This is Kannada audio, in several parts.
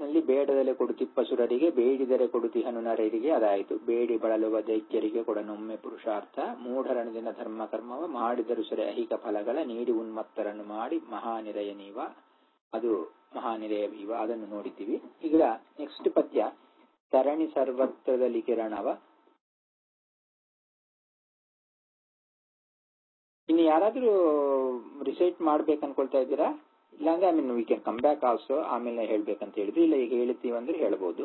ನಲ್ಲಿ ಬೇಡದಲೆ ಕೊಡುತಿಪ್ಪ ಸುರರಿಗೆ ಬೇಡಿದರೆ ಕೊಡುತಿಹನು ನರರಿಗೆ ಅದಾಯಿತು ಬೇಡಿ ಬಳಲುವ ದೈತ್ಯರಿಗೆ ಕೊಡನೊಮ್ಮೆ ಪುರುಷಾರ್ಥ ಮೂಢರಣದಿನ ಧರ್ಮ ಕರ್ಮವ ಮಾಡಿದರು ಸೆರೆ ಅಹಿಕ ಫಲಗಳ ನೀಡಿ ಉನ್ಮತ್ತರನ್ನು ಮಾಡಿ ಮಹಾನಿರಯ ನೀವ ಅದು ಮಹಾನಿರಯ ಭೀವ ಅದನ್ನು ನೋಡಿದ್ದೀವಿ ಈಗ ನೆಕ್ಸ್ಟ್ ಪದ್ಯ ತರಣಿ ಸರ್ವತ್ರದಲ್ಲಿ ಕಿರಣವ ಇನ್ನು ಯಾರಾದ್ರೂ ರಿಸೈಟ್ ಮಾಡ್ಬೇಕು ಅನ್ಕೊಳ್ತಾ ಇದ್ದೀರಾ ಇಲ್ಲಾಂದ್ರೆ I mean we can come back also ಆಮೇಲೆ ಹೇಳ್ಬೇಕಂತ ಹೇಳಿದ್ವಿ ಇಲ್ಲ ಈಗ ಹೇಳ್ತೀವಿ ಅಂದ್ರೆ ಹೇಳ್ಬೋದು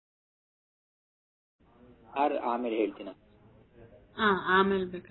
ಆರ್ ಆಮೇಲೆ ಹೇಳ್ತೀನಿ ಹಾ ಆಮೇಲೆ ಬೇಕು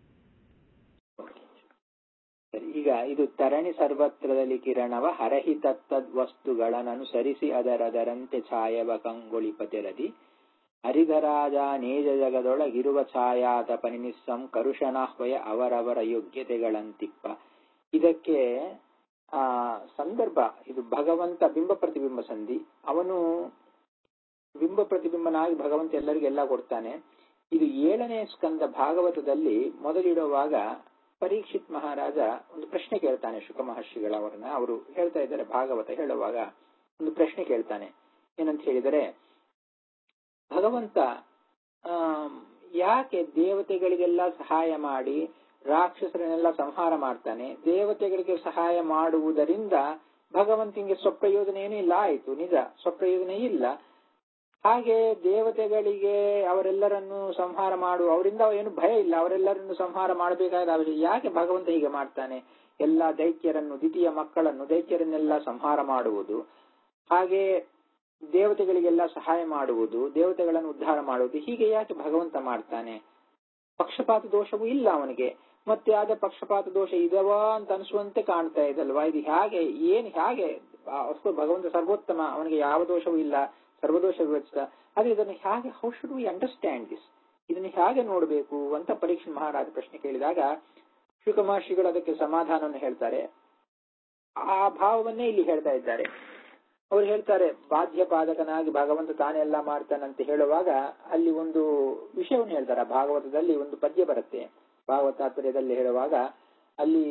ಸರಿ ಈಗ ಇದು ತರಣಿ ಸರ್ವತ್ರದಲ್ಲಿ ಕಿರಣವ ಹರಹಿ ತತ್ತದ್ ವಸ್ತುಗಳನ್ನನುಸರಿಸಿ ಅದರದರಂತೆ ಛಾಯವ ಕಂಗೊಳಿಪತೆರದಿ ಹರಿಧರಾಜ ನೇಜ ಜಗದೊಳಗಿರುವ ಛಾಯಾತ ಪನಿಮಿಸ್ಸಂ ಕರುಷಣಾಹ್ವಯ ಅವರವರ ಯೋಗ್ಯತೆಗಳಂತಿಪ್ಪ ಇದಕ್ಕೆ ಆ ಸಂದರ್ಭ ಇದು ಭಗವಂತ ಬಿಂಬ ಪ್ರತಿಬಿಂಬ ಸಂಧಿ ಅವನು ಬಿಂಬ ಪ್ರತಿಬಿಂಬನಾಗಿ ಭಗವಂತ ಎಲ್ಲರಿಗೆಲ್ಲ ಕೊಡ್ತಾನೆ ಇದು ಏಳನೇ ಸ್ಕಂದ ಭಾಗವತದಲ್ಲಿ ಮೊದಲಿಡುವಾಗ ಪರೀಕ್ಷಿತ್ ಮಹಾರಾಜ ಒಂದು ಪ್ರಶ್ನೆ ಕೇಳ್ತಾನೆ ಶುಕ ಮಹರ್ಷಿಗಳವರನ್ನ ಅವರು ಹೇಳ್ತಾ ಇದ್ದಾರೆ ಭಾಗವತ ಹೇಳುವಾಗ ಒಂದು ಪ್ರಶ್ನೆ ಕೇಳ್ತಾನೆ ಏನಂತ ಹೇಳಿದರೆ ಭಗವಂತ ಆ ಯಾಕೆ ದೇವತೆಗಳಿಗೆಲ್ಲ ಸಹಾಯ ಮಾಡಿ ರಾಕ್ಷಸರನ್ನೆಲ್ಲ ಸಂಹಾರ ಮಾಡ್ತಾನೆ ದೇವತೆಗಳಿಗೆ ಸಹಾಯ ಮಾಡುವುದರಿಂದ ಭಗವಂತನಿಗೆ ಸ್ವಪ್ರಯೋಜನ ಏನೂ ಇಲ್ಲ ಆಯ್ತು ನಿಜ ಸ್ವಪ್ರಯೋಜನ ಇಲ್ಲ ಹಾಗೆ ದೇವತೆಗಳಿಗೆ ಅವರೆಲ್ಲರನ್ನು ಸಂಹಾರ ಮಾಡು ಅವರಿಂದ ಏನು ಭಯ ಇಲ್ಲ ಅವರೆಲ್ಲರನ್ನು ಸಂಹಾರ ಮಾಡಬೇಕಾದ ಅವಶ್ಯ ಯಾಕೆ ಭಗವಂತ ಹೀಗೆ ಮಾಡ್ತಾನೆ ಎಲ್ಲ ದೈತ್ಯರನ್ನು ದ್ವಿತೀಯ ಮಕ್ಕಳನ್ನು ದೈತ್ಯರನ್ನೆಲ್ಲ ಸಂಹಾರ ಮಾಡುವುದು ಹಾಗೆ ದೇವತೆಗಳಿಗೆಲ್ಲ ಸಹಾಯ ಮಾಡುವುದು ದೇವತೆಗಳನ್ನು ಉದ್ಧಾರ ಮಾಡುವುದು ಹೀಗೆ ಯಾಕೆ ಭಗವಂತ ಮಾಡ್ತಾನೆ ಪಕ್ಷಪಾತ ದೋಷವೂ ಇಲ್ಲ ಅವನಿಗೆ ಮತ್ತೆ ಆದ ಪಕ್ಷಪಾತ ದೋಷ ಇದವಾ ಅಂತ ಅನಿಸುವಂತೆ ಕಾಣ್ತಾ ಇದಲ್ವಾ ಇದು ಹೇಗೆ ಏನ್ ಹೇಗೆ ಅಫ್ಕೋರ್ಸ್ ಭಗವಂತ ಸರ್ವೋತ್ತಮ ಅವನಿಗೆ ಯಾವ ದೋಷವೂ ಇಲ್ಲ ಸರ್ವದೋಷ ವಿವಚಿತ ಆದ್ರೆ ಇದನ್ನು ಹೇಗೆ how should we understand this ಇದನ್ನು ಹೇಗೆ ನೋಡಬೇಕು ಅಂತ ಪರೀಕ್ಷೆ ಮಹಾರಾಜ ಪ್ರಶ್ನೆ ಕೇಳಿದಾಗ ಶುಕಮಹರ್ಷಿಗಳು ಅದಕ್ಕೆ ಸಮಾಧಾನವನ್ನು ಹೇಳ್ತಾರೆ ಆ ಭಾವವನ್ನೇ ಇಲ್ಲಿ ಹೇಳ್ತಾ ಇದ್ದಾರೆ ಅವ್ರು ಹೇಳ್ತಾರೆ ಬಾಧ್ಯ ಪಾದಕನಾಗಿ ಭಗವಂತ ತಾನೆಲ್ಲ ಮಾಡ್ತಾನಂತ ಹೇಳುವಾಗ ಅಲ್ಲಿ ಒಂದು ವಿಷಯವನ್ನು ಹೇಳ್ತಾರೆ ಭಾಗವತದಲ್ಲಿ ಒಂದು ಪದ್ಯ ಬರುತ್ತೆ ಭಾಗವತ ತಾತ್ಪರ್ಯದಲ್ಲಿ ಹೇಳುವಾಗ ಅಲ್ಲಿ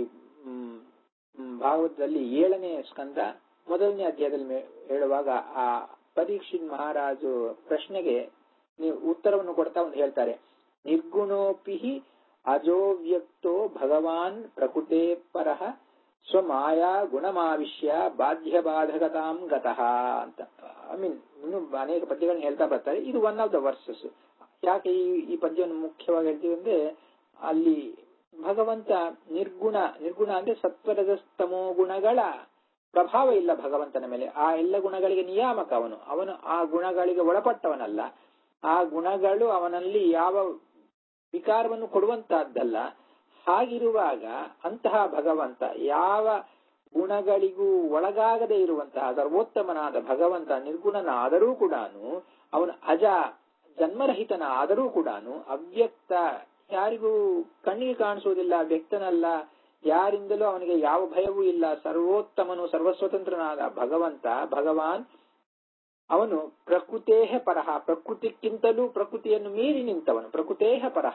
ಭಾಗವತದಲ್ಲಿ ಏಳನೇ ಸ್ಕಂದ ಮೊದಲನೇ ಅಧ್ಯಾಯದಲ್ಲಿ ಹೇಳುವಾಗ ಆ ಪರೀಕ್ಷಿತ್ ಮಹಾರಾಜು ಪ್ರಶ್ನೆಗೆ ನೀವು ಉತ್ತರವನ್ನು ಕೊಡ್ತಾ ಒಂದು ಹೇಳ್ತಾರೆ ನಿರ್ಗುಣೋಪಿ ಅಜೋವ್ಯಕ್ತೋ ಭಗವಾನ್ ಪ್ರಕೃತೆ ಪರಃ ಸ್ವಮಾಯಾ ಗುಣಮಾವಿಶ್ಯ ಬಾಧ್ಯ ಬಾಧಕತಾಂ ಗತಃ ಅಂತ ಐ ಮೀನ್ ಇನ್ನು ಅನೇಕ ಪದ್ಯಗಳನ್ನ ಹೇಳ್ತಾ ಬರ್ತಾರೆ ಇದು ಒನ್ ಆಫ್ ದ ವರ್ಸಸ್ ಯಾಕೆ ಈ ಈ ಪದ್ಯವನ್ನು ಮುಖ್ಯವಾಗಿ ಹೇಳ್ತೀವಿ ಅಂದ್ರೆ ಅಲ್ಲಿ ಭಗವಂತ ನಿರ್ಗುಣ ನಿರ್ಗುಣ ಅಂದ್ರೆ ಸತ್ವರಜಸ್ತಮೋ ಗುಣಗಳ ಪ್ರಭಾವ ಇಲ್ಲ ಭಗವಂತನ ಮೇಲೆ ಆ ಎಲ್ಲ ಗುಣಗಳಿಗೆ ನಿಯಾಮಕ ಅವನು ಅವನು ಆ ಗುಣಗಳಿಗೆ ಒಳಪಟ್ಟವನಲ್ಲ ಆ ಗುಣಗಳು ಅವನಲ್ಲಿ ಯಾವ ವಿಕಾರವನ್ನು ಕೊಡುವಂತಹದ್ದಲ್ಲ ಹಾಗಿರುವಾಗ ಅಂತಹ ಭಗವಂತ ಯಾವ ಗುಣಗಳಿಗೂ ಒಳಗಾಗದೇ ಇರುವಂತಹ ಸರ್ವೋತ್ತಮನಾದ ಭಗವಂತ ನಿರ್ಗುಣನಾದರೂ ಕೂಡ ಅವನು ಅಜ ಜನ್ಮರಹಿತನಾದರೂ ಕೂಡ ಅವ್ಯಕ್ತ ಯಾರಿಗೂ ಕಣ್ಣಿಗೆ ಕಾಣಿಸುವುದಿಲ್ಲ ವ್ಯಕ್ತನಲ್ಲ ಯಾರಿಂದಲೂ ಅವನಿಗೆ ಯಾವ ಭಯವೂ ಇಲ್ಲ ಸರ್ವೋತ್ತಮನು ಸರ್ವಸ್ವತಂತ್ರನಾದ ಭಗವಂತ ಭಗವಾನ್ ಅವನು ಪ್ರಕೃತೇಹ ಪರಹ ಪ್ರಕೃತಿಕ್ಕಿಂತಲೂ ಪ್ರಕೃತಿಯನ್ನು ಮೀರಿ ನಿಂತವನು ಪ್ರಕೃತೇಹ ಪರಹ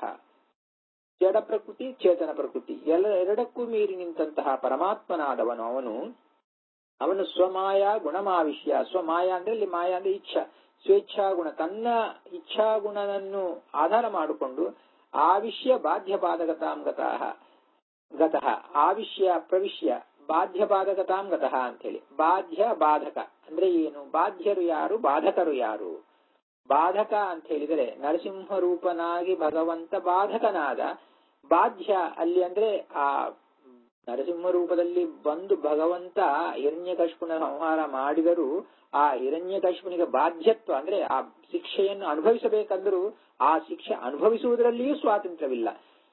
ಜಡ ಪ್ರಕೃತಿ ಚೇತನ ಪ್ರಕೃತಿ ಎಲ್ಲ ಎರಡಕ್ಕೂ ಮೀರಿ ನಿಂತಹ ಪರಮಾತ್ಮನಾದವನು ಅವನು ಅವನು ಸ್ವಮಾಯ ಗುಣಮಾವಿಷ್ಯ ಸ್ವಮಾಯ ಅಂದ್ರೆ ಇಲ್ಲಿ ಮಾಯ ಅಂದ್ರೆ ಇಚ್ಛಾ ಸ್ವೇಚ್ಛಾ ಗುಣ ತನ್ನ ಇಚ್ಛಾ ಗುಣವನ್ನು ಆಧಾರ ಮಾಡಿಕೊಂಡು ಆವಿಷ್ಯ ಬಾಧ್ಯ ಬಾಧಕತಾಂ ಗತಃ ಗತಃ ಆವಿಷ್ಯ ಪ್ರವಿಶ್ಯ ಬಾಧ್ಯ ಬಾಧಕತಾಂ ಗತಃ ಅಂತ ಹೇಳಿ ಬಾಧ್ಯ ಬಾಧಕ ಅಂದ್ರೆ ಏನು ಬಾಧ್ಯರು ಯಾರು ಬಾಧಕರು ಯಾರು ಬಾಧಕ ಅಂತ ಹೇಳಿದರೆ ನರಸಿಂಹ ರೂಪನಾಗಿ ಭಗವಂತ ಬಾಧಕನಾದ ಬಾಧ್ಯ ಅಲ್ಲಿ ಅಂದ್ರೆ ಆ ನರಸಿಂಹ ರೂಪದಲ್ಲಿ ಬಂದು ಭಗವಂತ ಹಿರಣ್ಯಕಶ್ಪುನ ಸಂಹಾರ ಮಾಡಿದರೂ ಆ ಹಿರಣ್ಯಕಶ್ಪುನಿಗೆ ಬಾಧ್ಯತ್ವ ಅಂದ್ರೆ ಆ ಶಿಕ್ಷೆಯನ್ನು ಅನುಭವಿಸಬೇಕಂದ್ರೂ ಆ ಶಿಕ್ಷೆ ಅನುಭವಿಸುವುದರಲ್ಲಿಯೂ ಸ್ವಾತಂತ್ರ್ಯವಿಲ್ಲ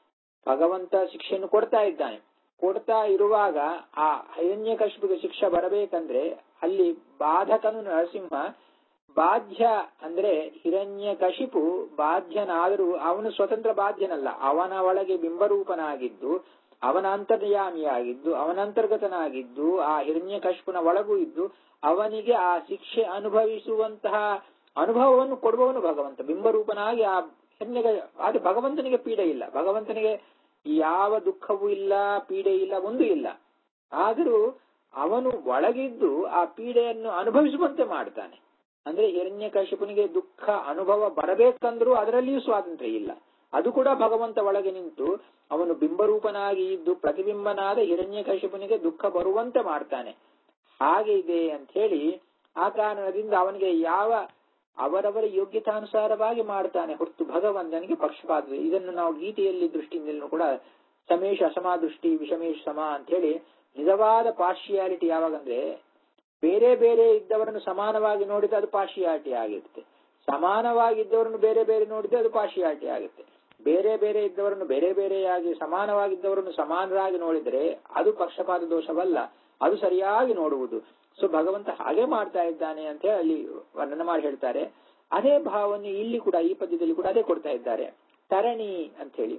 ಭಗವಂತ ಶಿಕ್ಷೆಯನ್ನು ಕೊಡ್ತಾ ಇದ್ದಾನೆ ಕೊಡ್ತಾ ಇರುವಾಗ ಆ ಹಿರಣ್ಯಕಶ್ಪಿಗೆ ಶಿಕ್ಷೆ ಬರಬೇಕಂದ್ರೆ ಅಲ್ಲಿ ಬಾಧಕನು ನರಸಿಂಹ ಬಾಧ್ಯ ಅಂದ್ರೆ ಹಿರಣ್ಯ ಕಶಿಪು ಬಾಧ್ಯನಾದರೂ ಅವನು ಸ್ವತಂತ್ರ ಬಾಧ್ಯನಲ್ಲ ಅವನ ಒಳಗೆ ಬಿಂಬರೂಪನಾಗಿದ್ದು ಅವನ ಅಂತರ್ಯಾಮಿಯಾಗಿದ್ದು ಅವನಂತರ್ಗತನಾಗಿದ್ದು ಆ ಹಿರಣ್ಯ ಕಶ್ಪುನ ಒಳಗೂ ಇದ್ದು ಅವನಿಗೆ ಆ ಶಿಕ್ಷೆ ಅನುಭವಿಸುವಂತಹ ಅನುಭವವನ್ನು ಕೊಡುವವನು ಭಗವಂತ ಬಿಂಬರೂಪನಾಗಿ ಆ ಹಿರಣ್ಯ ಆದ್ರೆ ಭಗವಂತನಿಗೆ ಪೀಡೆ ಇಲ್ಲ ಭಗವಂತನಿಗೆ ಯಾವ ದುಃಖವೂ ಇಲ್ಲ ಪೀಡೆ ಇಲ್ಲ ಒಂದು ಇಲ್ಲ ಆದರೂ ಅವನು ಒಳಗಿದ್ದು ಆ ಪೀಡೆಯನ್ನು ಅನುಭವಿಸುವಂತೆ ಮಾಡ್ತಾನೆ ಅಂದ್ರೆ ಹಿರಣ್ಯಕಶಿಪುನಿಗೆ ದುಃಖ ಅನುಭವ ಬರಬೇಕಂದ್ರೂ ಅದರಲ್ಲಿಯೂ ಸ್ವಾತಂತ್ರ್ಯ ಇಲ್ಲ ಅದು ಕೂಡ ಭಗವಂತ ಒಳಗೆ ನಿಂತು ಅವನು ಬಿಂಬರೂಪನಾಗಿ ಇದ್ದು ಪ್ರತಿಬಿಂಬನಾದ ಹಿರಣ್ಯಕಶಿಪುನಿಗೆ ದುಃಖ ಬರುವಂತೆ ಮಾಡ್ತಾನೆ ಹಾಗೆ ಇದೆ ಅಂತ ಹೇಳಿ ಆ ಕಾರಣದಿಂದ ಅವನಿಗೆ ಯಾವ ಅವರವರ ಯೋಗ್ಯತಾನುಸಾರವಾಗಿ ಮಾಡ್ತಾನೆ ಹೊರತು ಭಗವಂತನಿಗೆ ಪಕ್ಷಪಾತ ಇದನ್ನು ನಾವು ಗೀತೆಯಲ್ಲಿ ದೃಷ್ಟಿಯಿಂದಲೂ ಕೂಡ ಸಮೇಶ ಅಸಮಾದೃಷ್ಟಿ ವಿಷಮೇಶ ಸಮ ಅಂತ ಹೇಳಿ ನಿಜವಾದ ಪಾರ್ಶಿಯಾಲಿಟಿ ಯಾವಾಗಂದ್ರೆ ಬೇರೆ ಬೇರೆ ಇದ್ದವರನ್ನು ಸಮಾನವಾಗಿ ನೋಡಿದ್ರೆ ಅದು ಪಾರ್ಶಿಯಾಲಿಟಿ ಆಗಿರುತ್ತೆ ಸಮಾನವಾಗಿದ್ದವರನ್ನು ಬೇರೆ ಬೇರೆ ನೋಡಿದ್ರೆ ಅದು ಪಾರ್ಶಿಯಾಲಿಟಿ ಆಗುತ್ತೆ ಬೇರೆ ಬೇರೆ ಇದ್ದವರನ್ನು ಬೇರೆ ಬೇರೆಯಾಗಿ ಸಮಾನವಾಗಿದ್ದವರನ್ನು ಸಮಾನರಾಗಿ ನೋಡಿದರೆ ಅದು ಪಕ್ಷಪಾತ ದೋಷವಲ್ಲ ಅದು ಸರಿಯಾಗಿ ನೋಡುವುದು ಸೊ ಭಗವಂತ ಹಾಗೆ ಮಾಡ್ತಾ ಇದ್ದಾನೆ ಅಂತ ಹೇಳಿ ಅಲ್ಲಿ ವರ್ಣನೆ ಮಾಡಿ ಹೇಳ್ತಾರೆ ಅದೇ ಭಾವನೆ ಇಲ್ಲಿ ಕೂಡ ಈ ಪದ್ಯದಲ್ಲಿ ಕೂಡ ಅದೇ ಕೊಡ್ತಾ ಇದ್ದಾರೆ ತರಣಿ ಅಂತ ಹೇಳಿ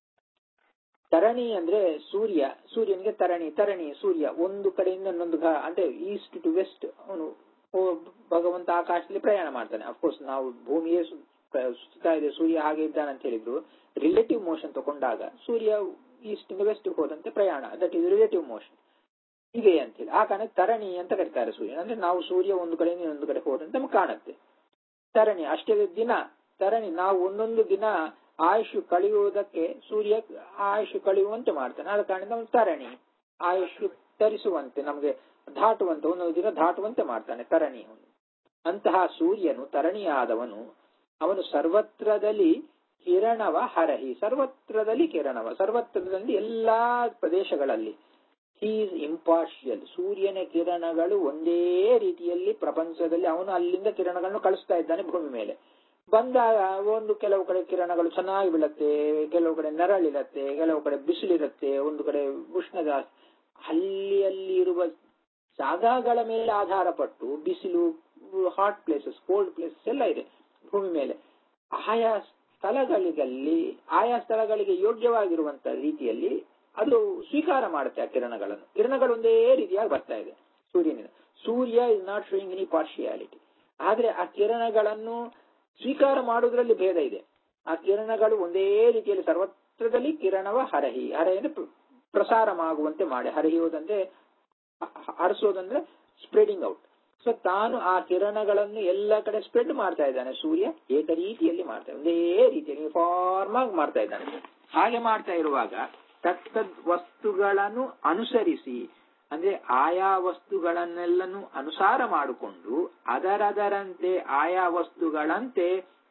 ತರಣಿ ಅಂದ್ರೆ ಸೂರ್ಯ ಸೂರ್ಯನಿಗೆ ತರಣಿ ತರಣಿ ಸೂರ್ಯ ಒಂದು ಕಡೆಯಿಂದ ಇನ್ನೊಂದು ಘ- ಅಂದ್ರೆ ಈಸ್ಟ್ ಟು ವೆಸ್ಟ್ ಅವನು ಓ- ಭಗವಂತ ಆಕಾಶದಲ್ಲಿ ಪ್ರಯಾಣ ಮಾಡ್ತಾನೆ ಅಫ್ಕೋರ್ಸ್ ನಾವು ಭೂಮಿಯೇ ಸು- ಸುತ್ತಾ ಇದೆ ಸೂರ್ಯ ಹಾಗೆ ಇದ್ದಾನೆ ಅಂತ ಹೇಳಿದ್ರು ರಿಲೇಟಿವ್ ಮೋಷನ್ ತಗೊಂಡಾಗ ಸೂರ್ಯ ಈಸ್ಟ್ ಇಂದ ವೆಸ್ಟ್ ಹೋದಂತೆ ಪ್ರಯಾಣ ದಟ್ ಇಸ್ ರಿಲೇಟಿವ್ ಮೋಷನ್ ಹೀಗೆ ಅಂತ ಹೇಳಿ ಆ ಕಾರಣ ತರಣಿ ಅಂತ ಕರೀತಾರೆ ಸೂರ್ಯ ಅಂದ್ರೆ ನಾವು ಸೂರ್ಯ ಒಂದು ಕಡೆಯಿಂದ ಇನ್ನೊಂದು ಕಡೆ ಹೋದಂತೆ ನಮ್ಗೆ ಕಾಣುತ್ತೆ ತರಣಿ ಅಷ್ಟೇ ದಿನ ತರಣಿ ನಾವು ಒಂದೊಂದು ದಿನ ಆಯುಷ್ ಕಳೆಯುವುದಕ್ಕೆ ಸೂರ್ಯ ಆಯುಷ್ ಕಳೆಯುವಂತೆ ಮಾಡ್ತಾನೆ ಆದ ಕಾರಣದಿಂದ ಅವನು ತರಣಿ ಆಯುಷ್ ತರಿಸುವಂತೆ ನಮಗೆ ದಾಟುವಂತೆ ಒಂದೊಂದು ದಿನ ದಾಟುವಂತೆ ಮಾಡ್ತಾನೆ ತರಣಿ ಅವನು ಅಂತಹ ಸೂರ್ಯನು ತರಣಿಯಾದವನು ಅವನು ಸರ್ವತ್ರದಲ್ಲಿ ಕಿರಣವ ಹರಹಿ ಸರ್ವತ್ರದಲ್ಲಿ ಕಿರಣವ ಸರ್ವತ್ರದಲ್ಲಿ ಎಲ್ಲಾ ಪ್ರದೇಶಗಳಲ್ಲಿ ಈಸ್ ಇಂಪಾರ್ಷಿಯಲ್ ಸೂರ್ಯನ ಕಿರಣಗಳು ಒಂದೇ ರೀತಿಯಲ್ಲಿ ಪ್ರಪಂಚದಲ್ಲಿ ಅವನು ಅಲ್ಲಿಂದ ಕಿರಣಗಳನ್ನು ಕಳಿಸ್ತಾ ಇದ್ದಾನೆ ಭೂಮಿ ಮೇಲೆ ಬಂದಾಗ ಒಂದು ಕೆಲವು ಕಡೆ ಕಿರಣಗಳು ಚೆನ್ನಾಗಿ ಬೀಳತ್ತೆ ಕೆಲವು ಕಡೆ ನೆರಳಿರತ್ತೆ ಕೆಲವು ಕಡೆ ಬಿಸಿಲಿರುತ್ತೆ ಒಂದು ಕಡೆ ಉಷ್ಣ ಜಾಸ್ತಿ ಅಲ್ಲಿ ಅಲ್ಲಿ ಇರುವ ಜಾಗಗಳ ಮೇಲೆ ಆಧಾರ ಪಟ್ಟು ಬಿಸಿಲು ಹಾಟ್ ಪ್ಲೇಸಸ್ ಕೋಲ್ಡ್ ಪ್ಲೇಸಸ್ ಎಲ್ಲ ಇದೆ ಭೂಮಿ ಮೇಲೆ ಆಯಾ ಸ್ಥಳಗಳಿಗಲ್ಲಿ ಆಯಾ ಸ್ಥಳಗಳಿಗೆ ಯೋಗ್ಯವಾಗಿರುವಂತ ರೀತಿಯಲ್ಲಿ ಅದು ಸ್ವೀಕಾರ ಮಾಡುತ್ತೆ ಆ ಕಿರಣಗಳನ್ನು ಕಿರಣಗಳು ಒಂದೇ ರೀತಿಯಾಗಿ ಬರ್ತಾ ಇದೆ ಸೂರ್ಯನಿಂದ ಸೂರ್ಯ is not showing any partiality ಆದ್ರೆ ಆ ಕಿರಣಗಳನ್ನು ಸ್ವೀಕಾರ ಮಾಡುವುದರಲ್ಲಿ ಭೇದ ಇದೆ ಆ ಕಿರಣಗಳು ಒಂದೇ ರೀತಿಯಲ್ಲಿ ಸರ್ವತ್ರದಲ್ಲಿ ಕಿರಣವ ಹರಹಿ ಹರಹಿ ಅಂದ್ರೆ ಪ್ರ- ಪ್ರಸಾರವಾಗುವಂತೆ ಮಾಡಿ ಹರಿಯುವುದಂದ್ರೆ ಹ- ಹರಿಸೋದಂದ್ರೆ ಸ್ಪ್ರೆಡಿಂಗ್ ಔಟ್ ಸೊ ತಾನು ಆ ಕಿರಣಗಳನ್ನು ಎಲ್ಲ ಕಡೆ ಸ್ಪ್ರೆಡ್ ಮಾಡ್ತಾ ಇದ್ದಾನೆ ಸೂರ್ಯ ಏಕ ರೀತಿಯಲ್ಲಿ ಮಾಡ್ತಾ ಒಂದೇ ರೀತಿಯಲ್ಲಿ ಯೂನಿಫಾರ್ಮ್ ಆಗಿ ಮಾಡ್ತಾ ಇದ್ದಾನೆ ಹಾಗೆ ಮಾಡ್ತಾ ಇರುವಾಗ ತತ್ತದ್ ವಸ್ತುಗಳನ್ನು ಅನುಸರಿಸಿ ಅಂದ್ರೆ ಆಯಾ ವಸ್ತುಗಳನ್ನೆಲ್ಲನೂ ಅನುಸಾರ ಮಾಡಿಕೊಂಡು ಅದರದರಂತೆ ಆಯಾ ವಸ್ತುಗಳಂತೆ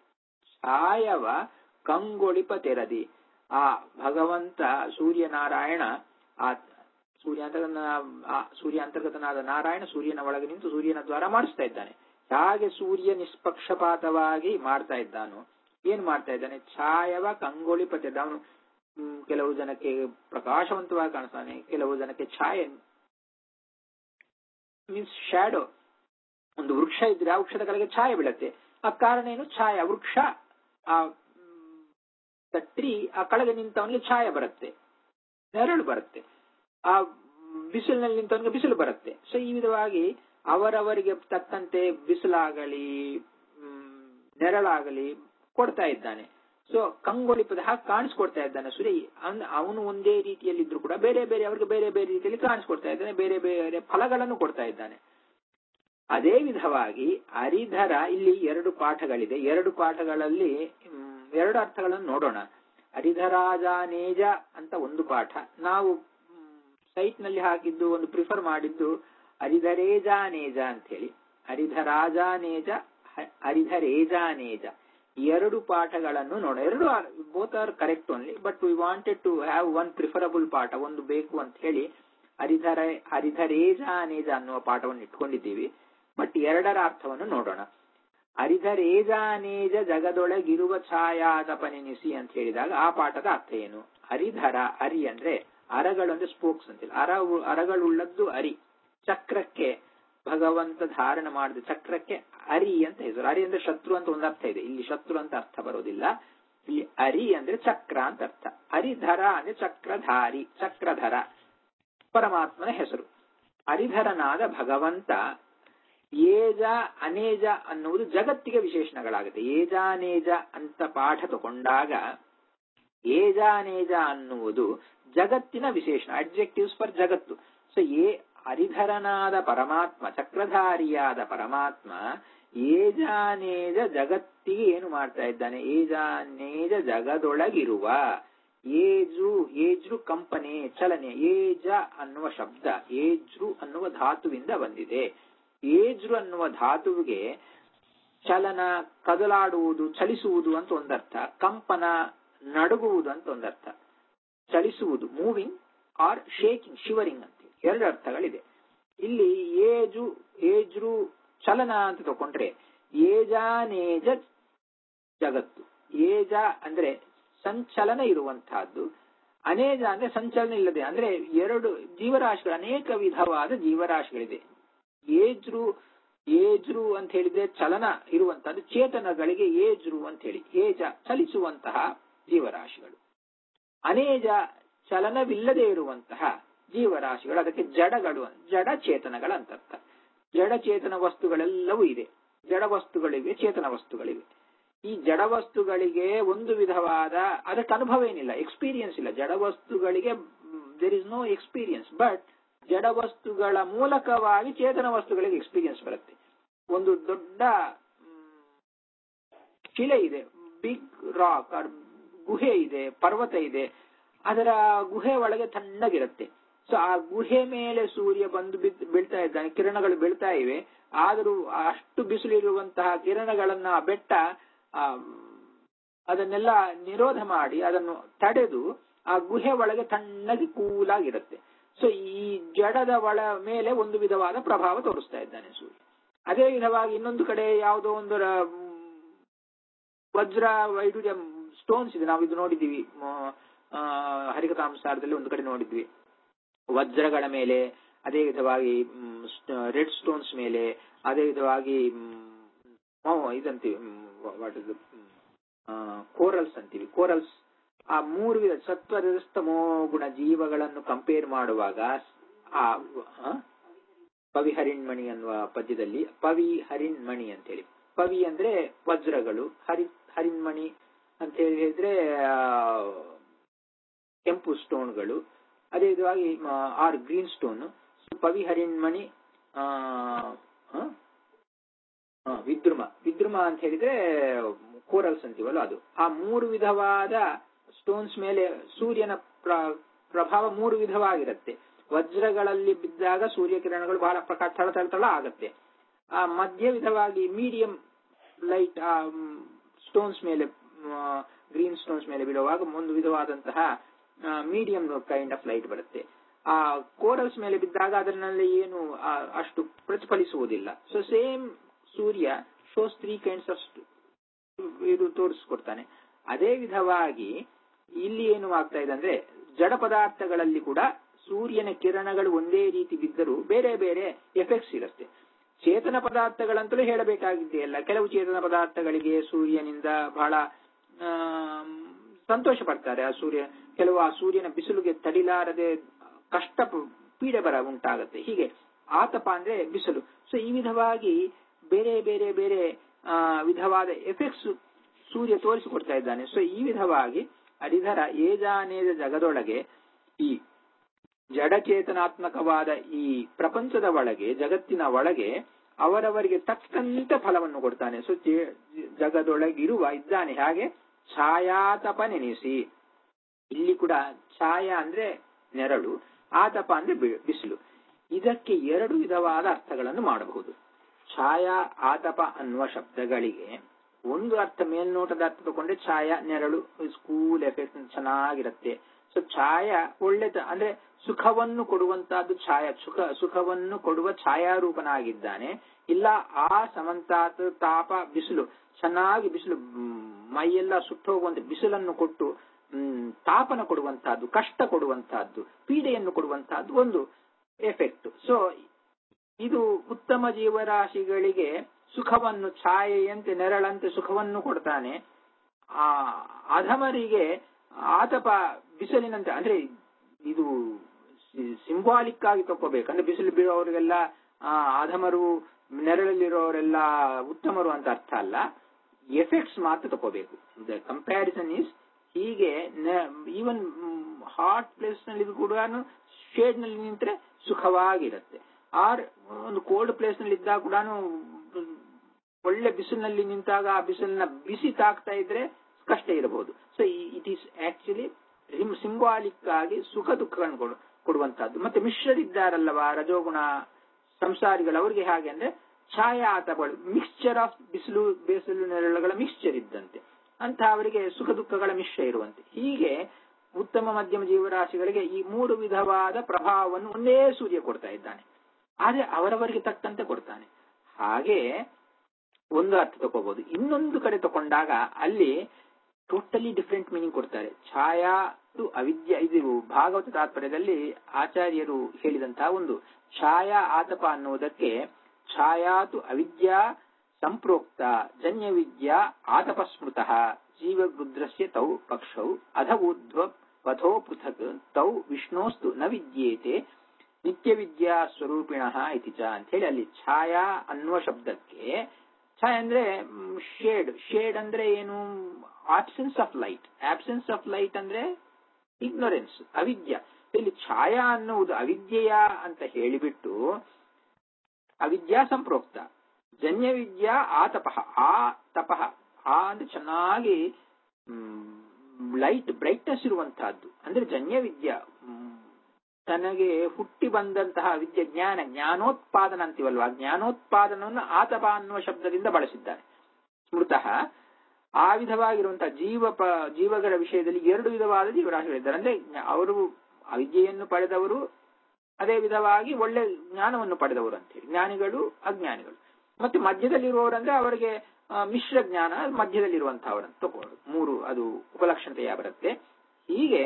ಛಾಯವ ಕಂಗೊಳಿಪ ತೆರದಿ ಆ ಭಗವಂತ ಸೂರ್ಯನಾರಾಯಣ ಆ ಸೂರ್ಯ ಅಂತರ್ಗತ ಆ ಸೂರ್ಯ ಅಂತರ್ಗತನಾದ ನಾರಾಯಣ ಸೂರ್ಯನ ಒಳಗೆ ನಿಂತು ಸೂರ್ಯನ ದ್ವಾರ ಮಾಡಿಸ್ತಾ ಇದ್ದಾನೆ ಹಾಗೆ ಸೂರ್ಯ ನಿಷ್ಪಕ್ಷಪಾತವಾಗಿ ಮಾಡ್ತಾ ಇದ್ದಾನು ಏನ್ ಮಾಡ್ತಾ ಇದ್ದಾನೆ ಛಾಯವ ಕಂಗೊಳಿಪ ತೆರೆದ ಅವನು ಹ್ಮ್, ಕೆಲವು ಜನಕ್ಕೆ ಪ್ರಕಾಶವಂತವಾಗಿ ಕಾಣಿಸ್ತಾನೆ ಕೆಲವು ಜನಕ್ಕೆ ಛಾಯೆ ಮೀನ್ಸ್ ಶ್ಯಾಡೋ ಒಂದು ವೃಕ್ಷ ಇದ್ರೆ ಆ ವೃಕ್ಷದ ಕೆಳಗೆ ಛಾಯೆ ಬೀಳತ್ತೆ ಆ ಕಾರಣ ಏನು ಛಾಯೆ ಆ ವೃಕ್ಷ ಆ ಟ್ರೀ ಆ ಕೆಳಗೆ ನಿಂತವನಿಗೆ ಛಾಯೆ ಬರುತ್ತೆ ನೆರಳು ಬರುತ್ತೆ ಆ ಬಿಸಿಲಿನಲ್ಲಿ ನಿಂತವನಿಗೆ ಬಿಸಿಲು ಬರುತ್ತೆ ಸೊ ಈ ವಿಧವಾಗಿ ಅವರವರಿಗೆ ತಕ್ಕಂತೆ ಬಿಸಿಲಾಗಲಿ ಮ್, ನೆರಳಾಗಲಿ ಕೊಡ್ತಾ ಇದ್ದಾನೆ ಸೊ ಕಂಗೊಳಿಪದ ಹಾಗೆ ಕಾಣಿಸ್ಕೊಡ್ತಾ ಇದ್ದಾನೆ ಸೂರ್ಯ ಅನ್- ಅವನು ಒಂದೇ ರೀತಿಯಲ್ಲಿದ್ರು ಕೂಡ ಬೇರೆ ಬೇರೆ ಅವರಿಗೆ ಬೇರೆ ಬೇರೆ ರೀತಿಯಲ್ಲಿ ಕಾಣಿಸ್ಕೊಡ್ತಾ ಇದ್ದಾನೆ ಬೇರೆ ಬೇರೆ ಫಲಗಳನ್ನು ಕೊಡ್ತಾ ಇದ್ದಾನೆ ಅದೇ ವಿಧವಾಗಿ ಹರಿಧರ ಇಲ್ಲಿ ಎರಡು ಪಾಠಗಳಿದೆ ಎರಡು ಪಾಠಗಳಲ್ಲಿ ಮ್, ಎರಡು ಅರ್ಥಗಳನ್ನು ನೋಡೋಣ ಹರಿಧರಾಜಾನೇಜ ಅಂತ ಒಂದು ಪಾಠ ನಾವು ಸೈಟ್ ನಲ್ಲಿ ಹಾಕಿದ್ದು ಒಂದು ಪ್ರಿಫರ್ ಮಾಡಿದ್ದು ಹರಿಧರೇಜಾನೇಜ ಅಂತ ಹೇಳಿ ಹರಿಧರಾಜಾನೇಜ ಹ- ಹರಿಧರೇಜಾನೇಜ ಈ ಎರಡು ಪಾಠಗಳನ್ನು ನೋಡ ಎರಡು both are correct only but we wanted to have one preferable ಪಾಠ ಒಂದು ಬೇಕು ಅಂತ ಹೇಳಿ ಹರಿಧರ ಹರಿಧರೇಜಾನೇಜ ಅನ್ನುವ ಪಾಠವನ್ನು ಇಟ್ಕೊಂಡಿದ್ದೀವಿ ಬಟ್ ಎರಡರ ಅರ್ಥವನ್ನು ನೋಡೋಣ ಹರಿಧರೇಜಾನೇಜ ಜಗದೊಳಗಿರುವ ಛಾಯಾದಪನೆನಿಸಿ ಅಂತ ಹೇಳಿದಾಗ ಆ ಪಾಠದ ಅರ್ಥ ಏನು ಹರಿಧರ ಹರಿ ಅಂದ್ರೆ ಅರಗಳು ಅಂದ್ರೆ ಸ್ಪೋಕ್ಸ್ ಅಂತಿಲ್ಲ ಅರ ಅರಗಳುಳ್ಳದ್ದು ಅರಿ ಚಕ್ರಕ್ಕೆ ಭಗವಂತ ಧಾರಣ ಮಾಡಿದ ಚಕ್ರಕ್ಕೆ ಅರಿ ಅಂತ ಹೆಸರು ಅರಿ ಅಂದ್ರೆ ಶತ್ರು ಅಂತ ಒಂದು ಅರ್ಥ ಇದೆ ಇಲ್ಲಿ ಶತ್ರು ಅಂತ ಅರ್ಥ ಬರೋದಿಲ್ಲ ಇಲ್ಲಿ ಅರಿ ಅಂದ್ರೆ ಚಕ್ರ ಅಂತ ಅರ್ಥ ಹರಿಧರ ಅಂದ್ರೆ ಚಕ್ರಧಾರಿ ಚಕ್ರಧರ ಪರಮಾತ್ಮನ ಹೆಸರು ಹರಿಧರನಾದ ಭಗವಂತ ಏಜ ಅನೇಜ ಅನ್ನುವುದು ಜಗತ್ತಿಗೆ ವಿಶೇಷಣಗಳಾಗುತ್ತೆ ಏಜಾನೇಜ ಅಂತ ಪಾಠ ತಗೊಂಡಾಗ ಏಜಾನೇಜ ಅನ್ನುವುದು ಜಗತ್ತಿನ ವಿಶೇಷಣ ಅಡ್ಜೆಕ್ಟಿವ್ಸ್ ಫಾರ್ ಜಗತ್ತು ಸೊ ಏ ಹರಿಧರನಾದ ಪರಮಾತ್ಮ ಚಕ್ರಧಾರಿಯಾದ ಪರಮಾತ್ಮ ಏಜಾನೇಜ ಜಗತ್ತಿಗೆ ಏನು ಮಾಡ್ತಾ ಇದ್ದಾನೆ ಏಜಾನೇಜ ಜಗದೊಳಗಿರುವ ಏಜು ಏಜ್ರು ಕಂಪನೆ ಚಲನೆ ಏಜ ಅನ್ನುವ ಶಬ್ದ ಏಜ್ರು ಅನ್ನುವ ಧಾತುವಿಂದ ಬಂದಿದೆ ಏಜ್ರು ಅನ್ನುವ ಧಾತುವಿಗೆ ಚಲನ ಕದಲಾಡುವುದು ಚಲಿಸುವುದು ಅಂತ ಒಂದರ್ಥ ಕಂಪನ ನಡುಗುವುದು ಅಂತ ಒಂದರ್ಥ ಚಲಿಸುವುದು ಮೂವಿಂಗ್ ಆರ್ ಶೇಕಿಂಗ್ ಶಿವರಿಂಗ್ ಅಂತ ಎರಡು ಅರ್ಥಗಳಿದೆ ಇಲ್ಲಿ ಏಜು ಏಜ್ರು ಚಲನ ಅಂತ ತಗೊಂಡ್ರೆ ಏಜಾನೇಜ ಜಗತ್ತು ಏಜ ಅಂದ್ರೆ ಸಂಚಲನ ಇರುವಂತಹದ್ದು ಅನೇಜ ಅಂದ್ರೆ ಸಂಚಲನ ಇಲ್ಲದೆ ಅಂದ್ರೆ ಎರಡು ಜೀವರಾಶಿಗಳು ಅನೇಕ ವಿಧವಾದ ಜೀವರಾಶಿಗಳಿದೆ ಏಜ್ರು ಏಜ್ರು ಅಂತ ಹೇಳಿದ್ರೆ ಚಲನ ಇರುವಂತಹದ್ದು ಚೇತನಗಳಿಗೆ ಏಜ್ರು ಅಂತ ಹೇಳಿ ಏಜ ಚಲಿಸುವಂತಹ ಜೀವರಾಶಿಗಳು ಅನೇಜ ಚಲನವಿಲ್ಲದೆ ಇರುವಂತಹ ಜೀವರಾಶಿಗಳು ಅದಕ್ಕೆ ಜಡಗಳು ಜಡ ಚೇತನಗಳ ಅಂತರ್ಥ ಜಡ ಚೇತನ ವಸ್ತುಗಳೆಲ್ಲವೂ ಇದೆ ಜಡ ವಸ್ತುಗಳಿವೆ ಚೇತನ ವಸ್ತುಗಳಿವೆ ಈ ಜಡ ವಸ್ತುಗಳಿಗೆ ಒಂದು ವಿಧವಾದ ಅದಕ್ಕೆ ಅನುಭವ ಏನಿಲ್ಲ ಎಕ್ಸ್ಪೀರಿಯನ್ಸ್ ಇಲ್ಲ ಜಡ ವಸ್ತುಗಳಿಗೆ there is no experience but ಜಡ ವಸ್ತುಗಳ ಮೂಲಕವಾಗಿ ಚೇತನ ವಸ್ತುಗಳಿಗೆ ಎಕ್ಸ್ಪೀರಿಯನ್ಸ್ ಬರುತ್ತೆ ಒಂದು ದೊಡ್ಡ ಶಿಲೆ ಇದೆ ಬಿಗ್ ರಾಕ್ ಆರ್ ಗುಹೆ ಇದೆ ಪರ್ವತ ಇದೆ ಅದರ ಗುಹೆ ಒಳಗೆ ತಣ್ಣಗಿರುತ್ತೆ ಸೊ ಆ ಗುಹೆ ಮೇಲೆ ಸೂರ್ಯ ಬಂದು ಬಿದ್ದು ಬೀಳ್ತಾ ಇದ್ದಾನೆ ಕಿರಣಗಳು ಬೀಳ್ತಾ ಇವೆ ಆದರೂ ಅಷ್ಟು ಬಿಸಿಲಿರುವಂತಹ ಕಿರಣಗಳನ್ನ ಆ ಬೆಟ್ಟ ಆ ಅದನ್ನೆಲ್ಲ ನಿರೋಧ ಮಾಡಿ ಅದನ್ನು ತಡೆದು ಆ ಗುಹೆ ಒಳಗೆ ತಣ್ಣಗೆ ಕೂಲಾಗಿರುತ್ತೆ ಸೊ ಈ ಜಡದ ಒಳ ಮೇಲೆ ಒಂದು ವಿಧವಾದ ಪ್ರಭಾವ ತೋರಿಸ್ತಾ ಇದ್ದಾನೆ ಸೂರ್ಯ ಅದೇ ವಿಧವಾಗಿ ಇನ್ನೊಂದು ಕಡೆ ಯಾವುದೋ ಒಂದು ವಜ್ರ ವೈಡೂರ್ಯ ಸ್ಟೋನ್ಸ್ ಇದೆ ನಾವು ಇದು ನೋಡಿದ್ದೀವಿ ಹರಿಕತಾಂಸಾರದಲ್ಲಿ ಒಂದು ಕಡೆ ನೋಡಿದ್ವಿ ವಜ್ರಗಳ ಮೇಲೆ ಅದೇ ವಿಧವಾಗಿ ರೆಡ್ ಸ್ಟೋನ್ಸ್ ಮೇಲೆ ಅದೇ ವಿಧವಾಗಿ ಇದಂತೀವಿ ವಾಟ್ ಇಸ್ ಕೋರಲ್ಸ್ ಅಂತೀವಿ ಕೋರಲ್ಸ್ ಆ ಮೂರು ವಿಧ ಸತ್ವರಸ್ತಮೋ ಗುಣ ಜೀವಗಳನ್ನು ಕಂಪೇರ್ ಮಾಡುವಾಗ ಆ ಪವಿ ಹರಿಣ್ಮಣಿ ಅನ್ನುವ ಪದ್ಯದಲ್ಲಿ ಪವಿ ಹರಿಣ್ಮಣಿ ಅಂತೇಳಿ ಪವಿ ಅಂದ್ರೆ ವಜ್ರಗಳು ಹರಿ ಹರಿಣ್ಮಣಿ ಅಂತ ಹೇಳಿದ್ರೆ ಕೆಂಪು ಸ್ಟೋನ್ಗಳು ಅದೇ ವಿಧವಾಗಿ ಆರ್ ಗ್ರೀನ್ ಸ್ಟೋನ್ ಪವಿ ಹರಿಣ್ಮಣಿ ವಿದ್ರುಮ ವಿದ್ರುಮ ಅಂತ ಹೇಳಿದ್ರೆ ಕೋರಲ್ಸ್ ಅಂತೀವಲ್ಲ ಅದು ಆ ಮೂರು ವಿಧವಾದ ಸ್ಟೋನ್ಸ್ ಮೇಲೆ ಸೂರ್ಯನ ಪ್ರಭಾವ ಮೂರು ವಿಧವಾಗಿರುತ್ತೆ ವಜ್ರಗಳಲ್ಲಿ ಬಿದ್ದಾಗ ಸೂರ್ಯ ಕಿರಣಗಳು ಬಹಳ ಪ್ರಕಾರ ತಳ ತಳ ತಳ ಆಗತ್ತೆ ಆ ಮಧ್ಯ ವಿಧವಾಗಿ ಮೀಡಿಯಂ ಲೈಟ್ ಆ ಸ್ಟೋನ್ಸ್ ಮೇಲೆ ಗ್ರೀನ್ ಸ್ಟೋನ್ಸ್ ಮೇಲೆ ಬೀಳುವಾಗ ಒಂದು ವಿಧವಾದಂತಹ ಮೀಡಿಯಂ ಕೈಂಡ್ ಆಫ್ ಲೈಟ್ ಬರುತ್ತೆ ಆ ಕೋರಲ್ಸ್ ಮೇಲೆ ಬಿದ್ದಾಗ ಅದರಲ್ಲಿ ಏನು ಅಷ್ಟು ಪ್ರತಿಫಲಿಸುವುದಿಲ್ಲ ಸೊ ಸೇಮ್ ಸೂರ್ಯ ಶೋಸ್ ತ್ರೀ ಕೈಂಡ್ಸ್ ಆಫ್ ಇದು ತೋರಿಸ್ಕೊಡ್ತಾನೆ ಅದೇ ವಿಧವಾಗಿ ಇಲ್ಲಿ ಏನು ಆಗ್ತಾ ಇದೆ ಅಂದ್ರೆ ಜಡ ಪದಾರ್ಥಗಳಲ್ಲಿ ಕೂಡ ಸೂರ್ಯನ ಕಿರಣಗಳು ಒಂದೇ ರೀತಿ ಬಿದ್ದರೂ ಬೇರೆ ಬೇರೆ ಎಫೆಕ್ಟ್ಸ್ ಇರುತ್ತೆ ಚೇತನ ಪದಾರ್ಥಗಳಂತಲೂ ಹೇಳಬೇಕಾಗಿದೆಯಲ್ಲ ಕೆಲವು ಚೇತನ ಪದಾರ್ಥಗಳಿಗೆ ಸೂರ್ಯನಿಂದ ಬಹಳ ಸಂತೋಷ ಪಡ್ತಾರೆ ಆ ಸೂರ್ಯ ಕೆಲವು ಆ ಸೂರ್ಯನ ಬಿಸಿಲುಗೆ ತಡಿಲಾರದೆ ಕಷ್ಟ ಪೀಡೆ ಬರ ಉಂಟಾಗತ್ತೆ ಹೀಗೆ ಆತಪ ಅಂದ್ರೆ ಬಿಸಿಲು ಸೊ ಈ ವಿಧವಾಗಿ ಬೇರೆ ಬೇರೆ ಬೇರೆ ವಿಧವಾದ ಎಫೆಕ್ಟ್ಸ್ ಸೂರ್ಯ ತೋರಿಸಿಕೊಡ್ತಾ ಇದ್ದಾನೆ ಸೊ ಈ ವಿಧವಾಗಿ ಹರಿಧರ ಏಜಾನೇಜ ಜಗದೊಳಗೆ ಈ ಜಡಚೇತನಾತ್ಮಕವಾದ ಈ ಪ್ರಪಂಚದ ಒಳಗೆ ಜಗತ್ತಿನ ಒಳಗೆ ಅವರವರಿಗೆ ತಕ್ಕಂತೆ ಫಲವನ್ನು ಕೊಡ್ತಾನೆ ಸೊ ಜಗದೊಳಗಿರುವ ಇದ್ದಾನೆ ಹಾಗೆ ಛಾಯಾತಪ ನೆನೆಸಿ ಇಲ್ಲಿ ಕೂಡ ಛಾಯಾ ಅಂದ್ರೆ ನೆರಳು ಆತಪ ಅಂದ್ರೆ ಬಿಸಿಲು ಇದಕ್ಕೆ ಎರಡು ವಿಧವಾದ ಅರ್ಥಗಳನ್ನು ಮಾಡಬಹುದು ಛಾಯಾ ಆತಪ ಅನ್ನುವ ಶಬ್ದಗಳಿಗೆ ಒಂದು ಅರ್ಥ ಮೇಲ್ನೋಟದ ಅರ್ಥ ತಗೊಂಡ್ರೆ ಛಾಯಾ ನೆರಳು ಸ್ಕೂಲ್ ಎಫೆಕ್ಟ್ ಚೆನ್ನಾಗಿರುತ್ತೆ ಸೊ ಛಾಯ ಒಳ್ಳೆದ ಅಂದ್ರೆ ಸುಖವನ್ನು ಕೊಡುವಂತಹದ್ದು ಛಾಯ ಸುಖ ಸುಖವನ್ನು ಕೊಡುವ ಛಾಯಾರೂಪನಾಗಿದ್ದಾನೆ ಇಲ್ಲ ಆ ಸಮಂತಾತ ತಾಪ ಬಿಸಿಲು ಚೆನ್ನಾಗಿ ಬಿಸಿಲು ಮೈಯೆಲ್ಲ ಸುಟ್ಟೋಗುವಂತ ಬಿಸಿಲನ್ನು ಕೊಟ್ಟು ಹ್ಮ್ ತಾಪನ ಕೊಡುವಂತಹದ್ದು ಕಷ್ಟ ಕೊಡುವಂತಹದ್ದು ಪೀಡೆಯನ್ನು ಕೊಡುವಂತಹದ್ದು ಒಂದು ಎಫೆಕ್ಟ್ ಸೊ ಇದು ಉತ್ತಮ ಜೀವರಾಶಿಗಳಿಗೆ ಸುಖವನ್ನು ಛಾಯೆಯಂತೆ ನೆರಳಂತೆ ಸುಖವನ್ನು ಕೊಡ್ತಾನೆ ಆ ಅಧಮರಿಗೆ ಆತಪ ಬಿಸಿಲಿನಂತೆ ಅಂದ್ರೆ ಇದು ಸಿಂಬಾಲಿಕ್ ಆಗಿ ತಕೋಬೇಕು ಅಂದ್ರೆ ಬಿಸಿಲು ಬೀಳೋರಿಗೆಲ್ಲ ಅಧಮರು ನೆರಳಲ್ಲಿರೋರೆಲ್ಲ ಉತ್ತಮರು ಅಂತ ಅರ್ಥ ಅಲ್ಲ ಎಫೆಕ್ಟ್ಸ್ ಮಾತ್ರ ತಕೋಬೇಕು ದ ಕಂಪ್ಯಾರಿಸನ್ ಈಸ್ ಹೀಗೆ ಈವನ್ ಹಾಟ್ ಪ್ಲೇಸ್ ನಲ್ಲಿ ಕೂಡ ಶೇಡ್ ನಲ್ಲಿ ನಿಂತ್ರೆ ಸುಖವಾಗಿರುತ್ತೆ ಆರ್ ಒಂದು ಕೋಲ್ಡ್ ಪ್ಲೇಸ್ ನಲ್ಲಿ ಇದ್ದಾಗ ಕೂಡ ಒಳ್ಳೆ ಬಿಸಿಲಿನಲ್ಲಿ ನಿಂತಾಗ ಆ ಬಿಸಿಲಿನ ಬಿಸಿ ತಾಕ್ತಾ ಇದ್ರೆ ಕಷ್ಟ ಇರಬಹುದು so it is actually symbolic ಆಗಿ ಸುಖ ದುಃಖಗಳನ್ನು ಕೊಡು ಕೊಡುವಂತಹದ್ದು ಮತ್ತೆ ಮಿಶ್ರರಿದ್ದಾರಲ್ಲವಾ ರಜೋಗುಣ ಸಂಸಾರಿಗಳು ಅವರಿಗೆ ಹಾಗೆ ಅಂದ್ರೆ ಛಾಯಾ ಆತಗಳು ಮಿಕ್ಸ್ಚರ್ ಆಫ್ ಬಿಸಿಲು ಬೇಸಿಲು ನೆರಳುಗಳ ಮಿಕ್ಸ್ಚರ್ ಇದ್ದಂತೆ ಅಂತ ಅವರಿಗೆ ಸುಖ ದುಃಖಗಳ ಮಿಶ್ರ ಇರುವಂತೆ ಹೀಗೆ ಉತ್ತಮ ಮಧ್ಯಮ ಜೀವರಾಶಿಗಳಿಗೆ ಈ ಮೂರು ವಿಧವಾದ ಪ್ರಭಾವವನ್ನು ಒಂದೇ ಸೂರ್ಯ ಕೊಡ್ತಾ ಇದ್ದಾನೆ ಆದ್ರೆ ಅವರವರಿಗೆ ತಕ್ಕಂತೆ ಕೊಡ್ತಾನೆ ಹಾಗೆ ಒಂದು ಅರ್ಥ ತಗೋಬಹುದು ಇನ್ನೊಂದು ಕಡೆ ತಗೊಂಡಾಗ ಅಲ್ಲಿ ಟೋಟಲಿ ಡಿಫ್ರೆಂಟ್ ಮೀನಿಂಗ್ ಕೊಡ್ತಾರೆ ಛಾಯಾ ಅವಿದ್ಯ ಇದು ಭಾಗವತ ತಾತ್ಪರ್ಯದಲ್ಲಿ ಆಚಾರ್ಯರು ಹೇಳಿದಂತಹ ಒಂದು ಛಾಯಾ ಆತಪ ಅನ್ನುವುದಕ್ಕೆ ಛಾಯಾತು ಅವಿದ್ಯಾ ಸಂಪ್ರೋಕ್ತ ಜನ್ಯ ವಿದ್ಯಾ ಆತಪ ಸ್ಮೃತ ಜೀವರುದ್ರಸ್ಯ ತೌ ಪಕ್ಷೌ ಅಧ ಊರ್ಧ್ವ ಪಥೋ ಪೃಥಕ್ ತೌ ವಿಷ್ಣೋಸ್ತು ನ ವಿದ್ಯೇತೆ ನಿತ್ಯ ವಿದ್ಯಾ ಸ್ವರೂಪಿಣ ಇತಿ ಚ ಅಂತ ಹೇಳಿ ಅಲ್ಲಿ ಛಾಯಾ ಅನ್ನುವ ಶಬ್ದಕ್ಕೆ ಛಾಯಾ ಅಂದ್ರೆ ಶೇಡ್ ಶೇಡ್ ಅಂದ್ರೆ ಏನು absence of light absence of light ಅಂದ್ರೆ ಇಗ್ನೊರೆನ್ಸ್ ಅವಿದ್ಯ ಇಲ್ಲಿ ಛಾಯಾ ಅನ್ನುವುದು ಅವಿದ್ಯೆಯ ಅಂತ ಹೇಳಿಬಿಟ್ಟು ಅವಿದ್ಯಾ ಸಂಪ್ರೋಕ್ತ ಜನ್ಯ ವಿದ್ಯಾ ಆತಪಃ ಆ ತಪಃ ಆ ಅಂದ್ರೆ ಚೆನ್ನಾಗಿ ಲೈಟ್ ಬ್ರೈಟ್ನೆಸ್ ಇರುವಂತಹದ್ದು ಅಂದ್ರೆ ಜನ್ಯ ವಿದ್ಯಾ ತನಗೆ ಹುಟ್ಟಿ ಬಂದಂತಹ ವಿದ್ಯೆ ಜ್ಞಾನ ಜ್ಞಾನೋತ್ಪಾದನ ಅಂತೀವಲ್ವಾ ಜ್ಞಾನೋತ್ಪಾದನವನ್ನು ಆತಪ ಅನ್ನುವ ಶಬ್ದದಿಂದ ಬಳಸಿದ್ದಾರೆ ಸ್ಮೃತಃ ಆ ವಿಧವಾಗಿರುವಂತಹ ಜೀವ ಜೀವಗಳ ವಿಷಯದಲ್ಲಿ ಎರಡು ವಿಧವಾದ ಜೀವರಾಶಿಗಳಿದ್ದಾರೆ ಅಂದ್ರೆ ಅವರು ಅವಿದ್ಯೆಯನ್ನು ಪಡೆದವರು ಅದೇ ವಿಧವಾಗಿ ಒಳ್ಳೆ ಜ್ಞಾನವನ್ನು ಪಡೆದವರು ಅಂತೇಳಿ ಜ್ಞಾನಿಗಳು ಅಜ್ಞಾನಿಗಳು ಮತ್ತೆ ಮಧ್ಯದಲ್ಲಿರುವವರಂದ್ರೆ ಅವರಿಗೆ ಮಿಶ್ರ ಜ್ಞಾನ ಮಧ್ಯದಲ್ಲಿರುವಂತಹವರನ್ನು ತಗೊಳ್ಳೋದು ಮೂರು ಅದು ಉಪಲಕ್ಷಣತೆಯ ಬರುತ್ತೆ ಹೀಗೆ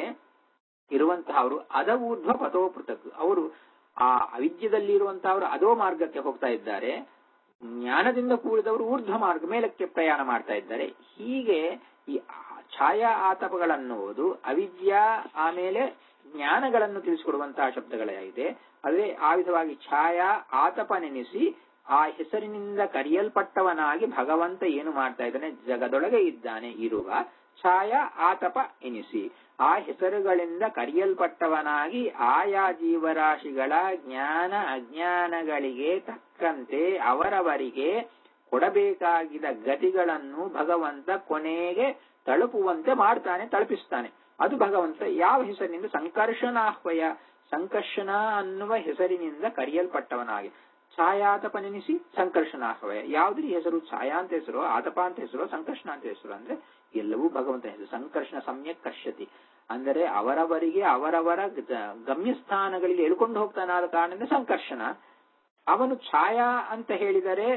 ಇರುವಂತಹವರು ಅದ ಊರ್ಧ್ವ ಪಥೋ ಪೃಥಕ್ ಅವರು ಆ ಅವಿದ್ಯದಲ್ಲಿ ಇರುವಂತಹವರು ಅದೋ ಮಾರ್ಗಕ್ಕೆ ಹೋಗ್ತಾ ಇದ್ದಾರೆ ಜ್ಞಾನದಿಂದ ಕೂಡಿದವರು ಊರ್ಧ್ವ ಮಾರ್ಗ ಮೇಲಕ್ಕೆ ಪ್ರಯಾಣ ಮಾಡ್ತಾ ಇದ್ದಾರೆ ಹೀಗೆ ಈ ಛಾಯಾ ಆತಪಗಳನ್ನುವುದು ಅವಿದ್ಯಾ ಆಮೇಲೆ ಜ್ಞಾನಗಳನ್ನು ತಿಳಿಸಿಕೊಡುವಂತಹ ಶಬ್ದಗಳಾಗಿದೆ ಅದೇ ಆ ವಿಧವಾಗಿ ಛಾಯಾ ಆತಪ ನೆನೆಸಿ ಆ ಹೆಸರಿನಿಂದ ಕರೆಯಲ್ಪಟ್ಟವನಾಗಿ ಭಗವಂತ ಏನು ಮಾಡ್ತಾ ಇದ್ದಾನೆ ಜಗದೊಳಗೆ ಇದ್ದಾನೆ ಇರುವ ಛಾಯಾ ಆತಪ ಎನಿಸಿ ಆ ಹೆಸರುಗಳಿಂದ ಕರೆಯಲ್ಪಟ್ಟವನಾಗಿ ಆಯಾ ಜೀವರಾಶಿಗಳ ಜ್ಞಾನ ಅಜ್ಞಾನಗಳಿಗೆ ತಕ್ಕಂತೆ ಅವರವರಿಗೆ ಕೊಡಬೇಕಾಗಿದ ಗತಿಗಳನ್ನು ಭಗವಂತ ಕೊನೆಗೆ ತಲುಪುವಂತೆ ಮಾಡ್ತಾನೆ ತಲುಪಿಸ್ತಾನೆ ಅದು ಭಗವಂತ ಯಾವ ಹೆಸರಿನಿಂದ ಸಂಕರ್ಷಣಾಹ್ವಯ ಸಂಕರ್ಷಣ ಅನ್ನುವ ಹೆಸರಿನಿಂದ ಕರೆಯಲ್ಪಟ್ಟವನಾಗಿ ಛಾಯಾತಪ ನೆನೆಸಿ ಸಂಕರ್ಷಣಾಹ್ವಯ ಯಾವ್ದ್ರ ಹೆಸರು ಛಾಯಾ ಅಂತ ಹೆಸರು ಆತಪ ಅಂತ ಹೆಸರು ಸಂಕರ್ಷಣ ಅಂತ ಹೆಸರು ಅಂದ್ರೆ ಎಲ್ಲವೂ ಭಗವಂತನ ಹೆಸರು ಸಂಕರ್ಷಣ ಸಮ್ಯಕ್ ಕರ್ಷತಿ ಅಂದರೆ ಅವರವರಿಗೆ ಅವರವರ ಗಮ್ಯಸ್ಥಾನಗಳಿಗೆ ಎಳ್ಕೊಂಡು ಹೋಗ್ತಾನಾದ ಕಾರಣದಿಂದ ಸಂಕರ್ಷಣ ಅವನು ಛಾಯಾ ಅಂತ ಹೇಳಿದರೆ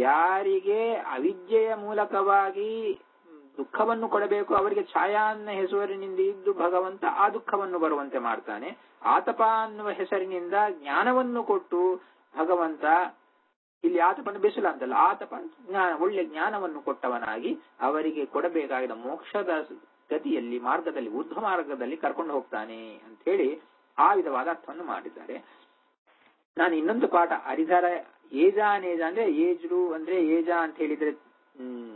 ಯಾರಿಗೆ ಅವಿದ್ಯೆಯ ಮೂಲಕವಾಗಿ ದುಃಖವನ್ನು ಕೊಡಬೇಕು ಅವರಿಗೆ ಛಾಯಾ ಅನ್ನೋ ಹೆಸರಿನಿಂದ ಇದ್ದು ಭಗವಂತ ಆ ದುಃಖವನ್ನು ಬರುವಂತೆ ಮಾಡ್ತಾನೆ ಆತಪ ಅನ್ನುವ ಹೆಸರಿನಿಂದ ಜ್ಞಾನವನ್ನು ಕೊಟ್ಟು ಭಗವಂತ ಇಲ್ಲಿ ಆತಪನ ಬಿಸಿಲ ಅಂತಲ್ಲ ಆತಪ ಜ್ಞಾನ ಒಳ್ಳೆ ಜ್ಞಾನವನ್ನು ಕೊಟ್ಟವನಾಗಿ ಅವರಿಗೆ ಕೊಡಬೇಕಾಗಿದ ಮೋಕ್ಷದ ಗತಿಯಲ್ಲಿ ಮಾರ್ಗದಲ್ಲಿ ಊರ್ಧ್ವ ಮಾರ್ಗದಲ್ಲಿ ಕರ್ಕೊಂಡು ಹೋಗ್ತಾನೆ ಅಂತ ಹೇಳಿ ಆ ವಿಧವಾದ ಅರ್ಥವನ್ನು ಮಾಡಿದ್ದಾರೆ ನಾನು ಇನ್ನೊಂದು ಪಾಠ ಹರಿಧರ ಏಜಾನೇಜ ಅಂದ್ರೆ ಏಜ್ರು ಅಂದ್ರೆ ಏಜ ಅಂತ ಹೇಳಿದ್ರೆ ಹ್ಮ್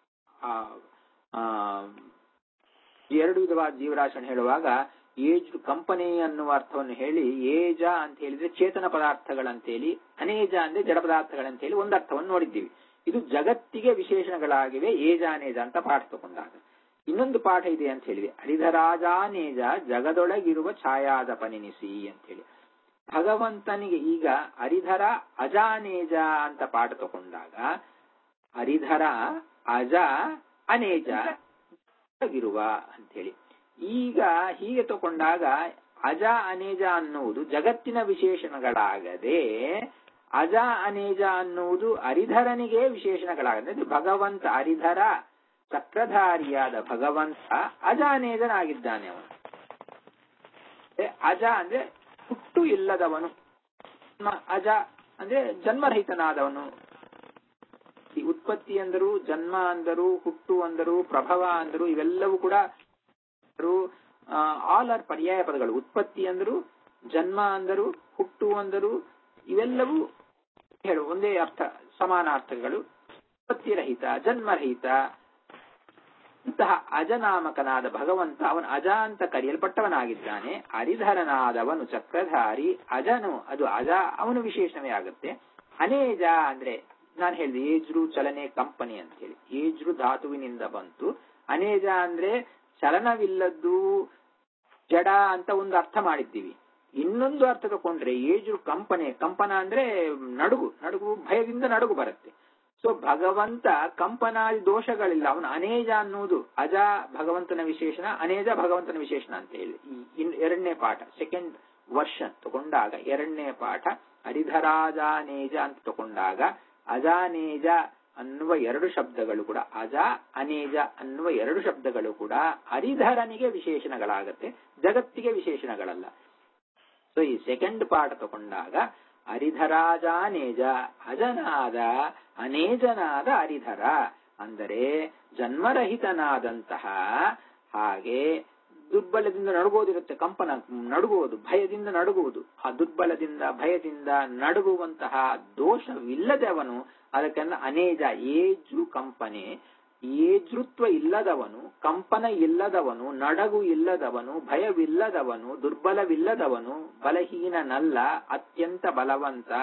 ಎರಡು ವಿಧವಾದ ಜೀವರಾಶಿಯನ್ನು ಹೇಳುವಾಗ ಏಜ್ ಕಂಪನಿ ಅನ್ನುವ ಅರ್ಥವನ್ನು ಹೇಳಿ ಏಜ ಅಂತ ಹೇಳಿದ್ರೆ ಚೇತನ ಪದಾರ್ಥಗಳಂತೇಳಿ ಅನೇಜ ಅಂದ್ರೆ ಜಡ ಪದಾರ್ಥಗಳಂತೇಳಿ ಒಂದು ಅರ್ಥವನ್ನು ನೋಡಿದ್ದೀವಿ ಇದು ಜಗತ್ತಿಗೆ ವಿಶೇಷಣಗಳಾಗಿವೆ ಏಜಾನೇಜ ಅಂತ ಪಾಠ ತಗೊಂಡಾಗ ಇನ್ನೊಂದು ಪಾಠ ಇದೆ ಅಂತ ಹೇಳಿದೆ ಹರಿಧರಾಜಾನೇಜ ಜಗದೊಳಗಿರುವ ಛಾಯಾದಪನೆನಿಸಿ ಅಂತ ಹೇಳಿ ಭಗವಂತನಿಗೆ ಈಗ ಹರಿಧರ ಅಜಾನೇಜ ಅಂತ ಪಾಠ ತಗೊಂಡಾಗ ಹರಿಧರ ಅಜ ಅನೇಜ ಇರುವ ಅಂತೇಳಿ ಈಗ ಹೀಗೆ ತಗೊಂಡಾಗ ಅಜ ಅನೇಜ ಅನ್ನುವುದು ಜಗತ್ತಿನ ವಿಶೇಷಣಗಳಾಗದೆ ಅಜ ಅನೇಜ ಅನ್ನುವುದು ಹರಿಧರನಿಗೆ ವಿಶೇಷಣಗಳಾಗದೆ ಭಗವಂತ ಹರಿಧರ ಚಕ್ರಧಾರಿಯಾದ ಭಗವಂತ ಅಜಾನೇಜನಾಗಿದ್ದಾನೆ ಅವನು ಅಜ ಅಂದ್ರೆ ಹುಟ್ಟು ಇಲ್ಲದವನು ಅಜ ಅಂದ್ರೆ ಜನ್ಮರಹಿತನಾದವನು ಈ ಉತ್ಪತ್ತಿ ಅಂದರು ಜನ್ಮ ಅಂದರು ಹುಟ್ಟು ಅಂದರು ಪ್ರಭವ ಅಂದರು ಇವೆಲ್ಲವೂ ಕೂಡ ಆಲ್ ಆರ್ ಪರ್ಯಾಯ ಪದಗಳು ಉತ್ಪತ್ತಿ ಅಂದರು ಜನ್ಮ ಅಂದರು ಹುಟ್ಟು ಅಂದರು ಇವೆಲ್ಲವೂ ಹೇಳು ಒಂದೇ ಅರ್ಥ ಸಮಾನಾರ್ಥಗಳು ಉತ್ಪತ್ತಿರಹಿತ ಜನ್ಮರಹಿತ ಇಂತಹ ಅಜನಾಮಕನಾದ ಭಗವಂತ ಅವನು ಅಜ ಅಂತ ಕರೆಯಲ್ಪಟ್ಟವನಾಗಿದ್ದಾನೆ ಹರಿಧರನಾದವನು ಚಕ್ರಧಾರಿ ಅಜನು ಅದು ಅಜ ಅವನು ವಿಶೇಷಣವೇ ಆಗುತ್ತೆ ಅನೇಜ ಅಂದ್ರೆ ನಾನು ಹೇಳಿದೆ ಏಜ್ರು ಚಲನೆ ಕಂಪನಿ ಅಂತ ಹೇಳಿ ಏಜ್ರು ಧಾತುವಿನಿಂದ ಬಂತು ಅನೇಜ ಅಂದ್ರೆ ಚಲನವಿಲ್ಲದ್ದು ಜಡ ಅಂತ ಒಂದು ಅರ್ಥ ಮಾಡಿದ್ದೀವಿ ಇನ್ನೊಂದು ಅರ್ಥ ತಗೊಂಡ್ರೆ ಏಜು ಕಂಪನೆ ಕಂಪನ ಅಂದ್ರೆ ನಡುಗು ನಡುಗು ಭಯದಿಂದ ನಡುಗು ಬರುತ್ತೆ ಸೊ ಭಗವಂತ ಕಂಪನಾದಿ ದೋಷಗಳಿಲ್ಲ ಅವನು ಅನೇಜ ಅನ್ನುವುದು ಅಜ ಭಗವಂತನ ವಿಶೇಷಣ ಅನೇಜ ಭಗವಂತನ ವಿಶೇಷಣ ಅಂತ ಹೇಳಿ ಈ ಇನ್- ಎರಡನೇ ಪಾಠ ಸೆಕೆಂಡ್ ವರ್ಷನ್ ತಗೊಂಡಾಗ ಎರಡನೇ ಪಾಠ ಹರಿಧರಾಜಾನೇಜ ಅಂತ ತಗೊಂಡಾಗ ಅಜಾನೇಜ ಅನ್ನುವ ಎರಡು ಶಬ್ದಗಳು ಕೂಡ ಅಜ ಅನೇಜ ಅನ್ನುವ ಎರಡು ಶಬ್ದಗಳು ಕೂಡ ಹರಿಧರನಿಗೆ ವಿಶೇಷಣಗಳಾಗತ್ತೆ ಜಗತ್ತಿಗೆ ವಿಶೇಷಣಗಳಲ್ಲ ಸೊ ಈ ಸೆಕೆಂಡ್ ಪಾಠ ತಗೊಂಡಾಗ ಹರಿಧರಾಜಾನೇಜ ಅಜನಾದ ಅನೇಜನಾದ ಹರಿಧರ ಅಂದರೆ ಜನ್ಮರಹಿತನಾದಂತಹ ಹಾಗೆ ದುರ್ಬಲದಿಂದ ನಡುಗೋದಿರುತ್ತೆ ಕಂಪನ ನಡುಗುವುದು ಭಯದಿಂದ ನಡುಗುವುದು ಆ ದುರ್ಬಲದಿಂದ ಭಯದಿಂದ ನಡುಗುವಂತಹ ದೋಷವಿಲ್ಲದವನು ಅದಕ್ಕೆಲ್ಲ ಅನೇಜ ಏಜು ಕಂಪನೆ ಏಜೃತ್ವ ಇಲ್ಲದವನು ಕಂಪನ ಇಲ್ಲದವನು ನಡಗು ಇಲ್ಲದವನು ಭಯವಿಲ್ಲದವನು ದುರ್ಬಲವಿಲ್ಲದವನು ಬಲಹೀನನಲ್ಲ ಅತ್ಯಂತ ಬಲವಂತ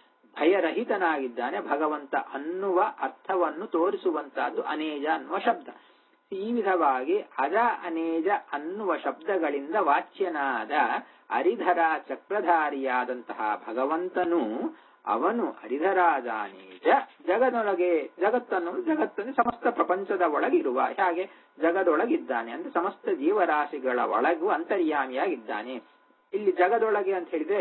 ಭಯರಹಿತನಾಗಿದ್ದಾನೆ ಭಗವಂತ ಅನ್ನುವ ಅರ್ಥವನ್ನು ತೋರಿಸುವಂತಹದ್ದು ಅನೇಜ ಅನ್ನುವ ಶಬ್ದ ಈ ವಿಧವಾಗಿ ಅಜ ಅನೇಜ ಅನ್ನುವ ಶಬ್ದಗಳಿಂದ ವಾಚ್ಯನಾದ ಹರಿಧರ ಚಕ್ರಧಾರಿಯಾದಂತಹ ಭಗವಂತನು ಅವನು ಹರಿಧರಾಜಾನೇಜ ಜಗದೊಳಗೆ ಜಗತ್ತನ್ನು ಜಗತ್ತನ್ನು ಸಮಸ್ತ ಪ್ರಪಂಚದ ಒಳಗಿರುವ ಹಾಗೆ ಜಗದೊಳಗಿದ್ದಾನೆ ಅಂದ್ರೆ ಸಮಸ್ತ ಜೀವರಾಶಿಗಳ ಒಳಗೂ ಅಂತರ್ಯಾಮಿಯಾಗಿದ್ದಾನೆ ಇಲ್ಲಿ ಜಗದೊಳಗೆ ಅಂತ ಹೇಳಿದ್ರೆ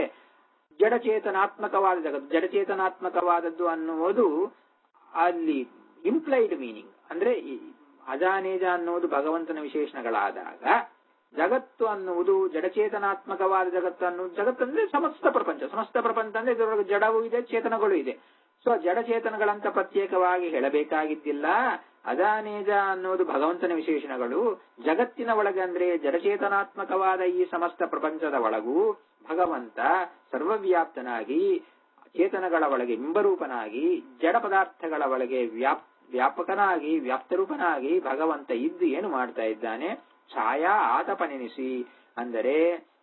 ಜಡಚೇತನಾತ್ಮಕವಾದ ಜಗತ್ತು ಜಡಚೇತನಾತ್ಮಕವಾದದ್ದು ಅನ್ನುವುದು ಅಲ್ಲಿ ಇಂಪ್ಲೈಡ್ ಮೀನಿಂಗ್ ಅಂದ್ರೆ ಈ ಅಜಾನೇಜ ಅನ್ನುವುದು ಭಗವಂತನ ವಿಶೇಷಣಗಳಾದಾಗ ಜಗತ್ತು ಅನ್ನುವುದು ಜಡಚೇತನಾತ್ಮಕವಾದ ಜಗತ್ತು ಅನ್ನುವುದು ಜಗತ್ತಂದ್ರೆ ಸಮಸ್ತ ಪ್ರಪಂಚ ಸಮಸ್ತ ಪ್ರಪಂಚ ಅಂದ್ರೆ ಇದರೊಳಗೆ ಜಡವೂ ಇದೆ ಚೇತನಗಳು ಇದೆ ಸೊ ಜಡಚೇತನಗಳಂತ ಪ್ರತ್ಯೇಕವಾಗಿ ಹೇಳಬೇಕಾಗಿದ್ದಿಲ್ಲ ಅಜಾನೇಜ ಅನ್ನೋದು ಭಗವಂತನ ವಿಶೇಷಣಗಳು ಜಗತ್ತಿನ ಒಳಗೆ ಅಂದ್ರೆ ಜಡಚೇತನಾತ್ಮಕವಾದ ಈ ಸಮಸ್ತ ಪ್ರಪಂಚದ ಒಳಗೂ ಭಗವಂತ ಸರ್ವವ್ಯಾಪ್ತನಾಗಿ ಚೇತನಗಳ ಒಳಗೆ ಬಿಂಬರೂಪನಾಗಿ ಜಡ ಪದಾರ್ಥಗಳ ಒಳಗೆ ವ್ಯಾಪ್ ವ್ಯಾಪಕನಾಗಿ ವ್ಯಾಪ್ತರೂಪನಾಗಿ ಭಗವಂತ ಇದ್ದು ಏನು ಮಾಡ್ತಾ ಇದ್ದಾನೆ ಛಾಯಾ ಆತಪನೆನಿಸಿ ಅಂದರೆ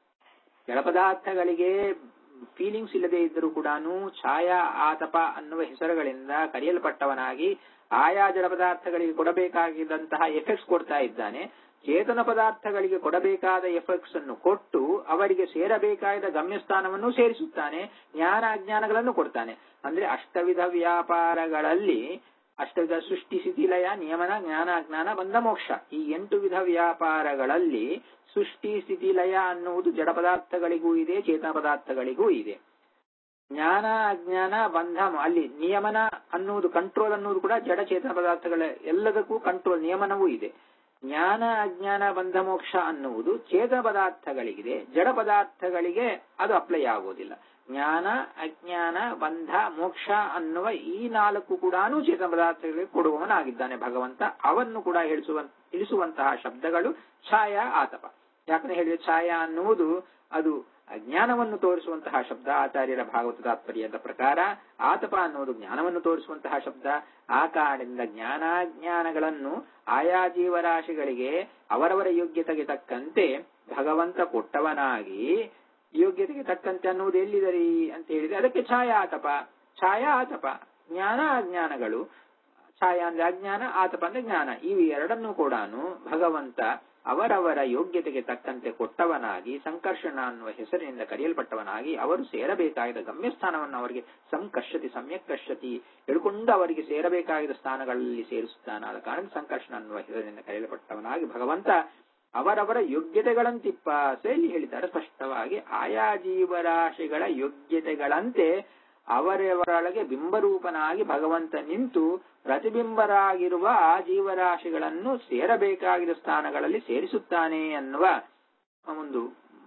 ಜಡ ಪದಾರ್ಥಗಳಿಗೆ ಫೀಲಿಂಗ್ಸ್ ಇಲ್ಲದೆ ಇದ್ದರೂ ಕೂಡ ಛಾಯಾ ಆತಪ ಅನ್ನುವ ಹೆಸರುಗಳಿಂದ ಕರೆಯಲ್ಪಟ್ಟವನಾಗಿ ಆಯಾ ಜಡ ಪದಾರ್ಥಗಳಿಗೆ ಕೊಡಬೇಕಾಗಿದ್ದಂತಹ ಎಫೆಕ್ಟ್ಸ್ ಕೊಡ್ತಾ ಇದ್ದಾನೆ ಚೇತನ ಪದಾರ್ಥಗಳಿಗೆ ಕೊಡಬೇಕಾದ ಎಫೆಕ್ಟ್ಸ್ ಅನ್ನು ಕೊಟ್ಟು ಅವರಿಗೆ ಸೇರಬೇಕಾದ ಗಮ್ಯಸ್ಥಾನವನ್ನು ಸೇರಿಸುತ್ತಾನೆ ಜ್ಞಾನ ಅಜ್ಞಾನಗಳನ್ನು ಕೊಡ್ತಾನೆ ಅಂದ್ರೆ ಅಷ್ಟವಿಧ ವ್ಯಾಪಾರಗಳಲ್ಲಿ ಅಷ್ಟವಿಧ ಸೃಷ್ಟಿ ಸ್ಥಿತಿಲಯ ನಿಯಮನ ಜ್ಞಾನ ಅಜ್ಞಾನ ಬಂಧ ಮೋಕ್ಷ ಈ ಎಂಟು ವಿಧ ವ್ಯಾಪಾರಗಳಲ್ಲಿ ಸೃಷ್ಟಿ ಸ್ಥಿತಿ ಲಯ ಅನ್ನುವುದು ಜಡ ಪದಾರ್ಥಗಳಿಗೂ ಇದೆ ಚೇತನ ಪದಾರ್ಥಗಳಿಗೂ ಇದೆ ಜ್ಞಾನ ಅಜ್ಞಾನ ಬಂಧ ಅಲ್ಲಿ ನಿಯಮನ ಅನ್ನುವುದು ಕಂಟ್ರೋಲ್ ಅನ್ನುವುದು ಕೂಡ ಜಡ ಚೇತನ ಪದಾರ್ಥಗಳ ಎಲ್ಲದಕ್ಕೂ ಕಂಟ್ರೋಲ್ ನಿಯಮನವೂ ಇದೆ ಜ್ಞಾನ ಅಜ್ಞಾನ ಬಂಧ ಮೋಕ್ಷ ಅನ್ನುವುದು ಚೇತನ ಪದಾರ್ಥಗಳಿಗಿದೆ ಜಡ ಪದಾರ್ಥಗಳಿಗೆ ಅದು ಅಪ್ಲೈ ಆಗುವುದಿಲ್ಲ ಜ್ಞಾನ ಅಜ್ಞಾನ ಬಂಧ ಮೋಕ್ಷ ಅನ್ನುವ ಈ ನಾಲ್ಕು ಕೂಡ ಚೇತನ ಪದಾರ್ಥಗಳಿಗೆ ಕೊಡುವವನಾಗಿದ್ದಾನೆ ಭಗವಂತ ಅವನ್ನು ಕೂಡ ಇಳಿಸುವ ಇಳಿಸುವಂತಹ ಶಬ್ದಗಳು ಛಾಯಾ ಆತಪ ಯಾಕಂದ್ರೆ ಹೇಳಿದ್ರೆ ಛಾಯಾ ಅನ್ನುವುದು ಅದು ಜ್ಞಾನವನ್ನು ತೋರಿಸುವಂತಹ ಶಬ್ದ ಆಚಾರ್ಯರ ಭಾಗವತ ತಾತ್ಪರ್ಯದ ಪ್ರಕಾರ ಆತಪ ಅನ್ನುವುದು ಜ್ಞಾನವನ್ನು ತೋರಿಸುವಂತಹ ಶಬ್ದ ಆ ಕಾರಣದಿಂದ ಜ್ಞಾನಾಜ್ಞಾನಗಳನ್ನು ಆಯಾ ಜೀವರಾಶಿಗಳಿಗೆ ಅವರವರ ಯೋಗ್ಯತೆಗೆ ತಕ್ಕಂತೆ ಭಗವಂತ ಕೊಟ್ಟವನಾಗಿ ಯೋಗ್ಯತೆಗೆ ತಕ್ಕಂತೆ ಅನ್ನುವುದು ಎಲ್ಲಿದರಿ ಅಂತ ಹೇಳಿದ್ರೆ ಅದಕ್ಕೆ ಛಾಯಾ ಆತಪ ಛಾಯಾ ಆತಪ ಜ್ಞಾನ ಅಜ್ಞಾನಗಳು ಛಾಯಾ ಅಂದ್ರೆ ಅಜ್ಞಾನ ಆತಪ ಅಂದ್ರೆ ಜ್ಞಾನ ಇವು ಎರಡನ್ನೂ ಕೂಡ ಭಗವಂತ ಅವರವರ ಯೋಗ್ಯತೆಗೆ ತಕ್ಕಂತೆ ಕೊಟ್ಟವನಾಗಿ ಸಂಕರ್ಷಣ ಅನ್ನುವ ಹೆಸರಿನಿಂದ ಕರೆಯಲ್ಪಟ್ಟವನಾಗಿ ಅವರು ಸೇರಬೇಕಾದ ಗಮ್ಯಸ್ಥಾನವನ್ನು ಅವರಿಗೆ ಸಂಕರ್ಷತಿ ಸಮ್ಯಕ್ ಕರ್ಷತಿ ಹಿಡ್ಕೊಂಡು ಅವರಿಗೆ ಸೇರಬೇಕಾದ ಸ್ಥಾನಗಳಲ್ಲಿ ಸೇರಿಸುತ್ತಾನಾದ ಕಾರಣ ಸಂಕರ್ಷಣ ಅನ್ನುವ ಹೆಸರಿನಿಂದ ಕರೆಯಲ್ಪಟ್ಟವನಾಗಿ ಭಗವಂತ ಅವರವರ ಯೋಗ್ಯತೆಗಳಂತಿಪ್ಪ ಇಲ್ಲಿ ಹೇಳಿದ್ದಾರೆ ಸ್ಪಷ್ಟವಾಗಿ ಆಯಾ ಜೀವರಾಶಿಗಳ ಯೋಗ್ಯತೆಗಳಂತೆ ಅವರವರೊಳಗೆ ಬಿಂಬರೂಪನಾಗಿ ಭಗವಂತ ನಿಂತು ಪ್ರತಿಬಿಂಬರಾಗಿರುವ ಆ ಜೀವರಾಶಿಗಳನ್ನು ಸೇರಬೇಕಾಗಿದ್ದ ಸ್ಥಾನಗಳಲ್ಲಿ ಸೇರಿಸುತ್ತಾನೆ ಅನ್ನುವ ಒಂದು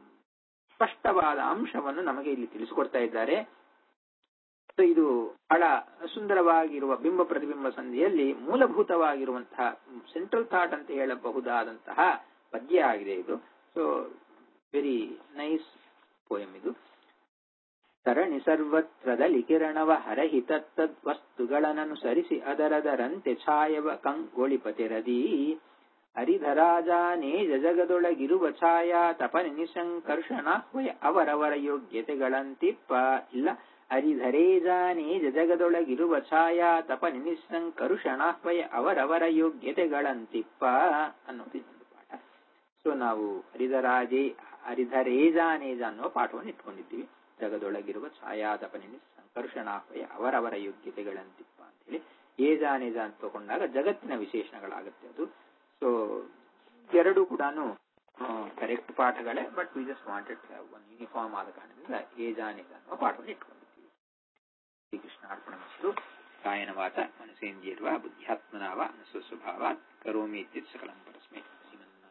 ಸ್ಪಷ್ಟವಾದ ಅಂಶವನ್ನು ನಮಗೆ ಇಲ್ಲಿ ತಿಳಿಸಿಕೊಡ್ತಾ ಇದ್ದಾರೆ ಇದು ಬಹಳ ಸುಂದರವಾಗಿರುವ ಬಿಂಬ ಪ್ರತಿಬಿಂಬ ಸಂಧಿಯಲ್ಲಿ ಮೂಲಭೂತವಾಗಿರುವಂತಹ ಸೆಂಟ್ರಲ್ ಥಾಟ್ ಅಂತ ಹೇಳಬಹುದಾದಂತಹ ಪದ್ಯ ಆಗಿದೆ ಇದು ಸೊ ವೆರಿ ನೈಸ್ ಪೋಯಂ ಇದು ಸರಣಿ ಸರ್ವತ್ರದಲ್ಲಿ ಕಿರಣವ ಹರಹಿತತ್ತದ್ ವಸ್ತುಗಳನ್ನನುಸರಿಸಿ ಅದರದರಂತೆ ಛಾಯವ ಕಂಗೊಳಿಪತಿರದಿ ಹರಿಧರಾಜಾನೇ ಜಗದೊಳಗಿರುವ ಛಾಯಾ ತಪನಿ ನಿಸಂಕರ್ಷಣಾಹ್ವಯ ಅವರವರ ಯೋಗ್ಯತೆಗಳಂತಿಪ್ಪ ಇಲ್ಲ ಹರಿಧರೇಜಾನೇ ಜಗದೊಳಗಿರುವ ಛಾಯಾ ತಪನಿ ನಿಸಂಕರುಷಣಾಹ್ವಯ ಅವರವರ ಯೋಗ್ಯತೆಗಳಂತಿಪ್ಪ ಅನ್ನೋದು ಇನ್ನೊಂದು ಪಾಠ ಸೊ ನಾವು ಹರಿಧರಾಜೇ ಹರಿಧರೇಜಾನೇಜ ಅನ್ನುವ ಪಾಠವನ್ನು ಇಟ್ಕೊಂಡಿದ್ದೀವಿ ಜಗದೊಳಗಿರುವ ಛಾಯಾತಪನಿ ಸಂಕರ್ಷಣಾಹ್ವಯ ಅವರವರ ಯೋಗ್ಯತೆಗಳಂತಿಪ್ಪ ಅಂತ ಹೇಳಿ ಏಜಾನೇಜ ಅಂತ ತಗೊಂಡಾಗ ಜಗತ್ತಿನ ವಿಶೇಷಣಗಳಾಗುತ್ತೆ ಅದು ಸೊ ಎರಡು ಕೂಡ ಕರೆಕ್ಟ್ ಪಾಠಗಳೇ but we just wanted one uniform ಆದ ಕಾರಣದಿಂದ ಏಜಾನೇಜ ಅನ್ನುವ ಪಾಠವನ್ನು ಇಟ್ಕೊಂಡಿದ್ದೀವಿ ಶ್ರೀಕೃಷ್ಣ ಅರ್ಪಣಮಸ್ತು ಕಾಯನವಾತ ಮನಸೇಂದ್ರಿಯರ್ವ ಬುದ್ಧ್ಯಾತ್ಮನಾವ ಸ್ವಸ್ವಭಾವ ಕರೋಮಿ ಇತ್ಯುತ್ ಸಕಲಂ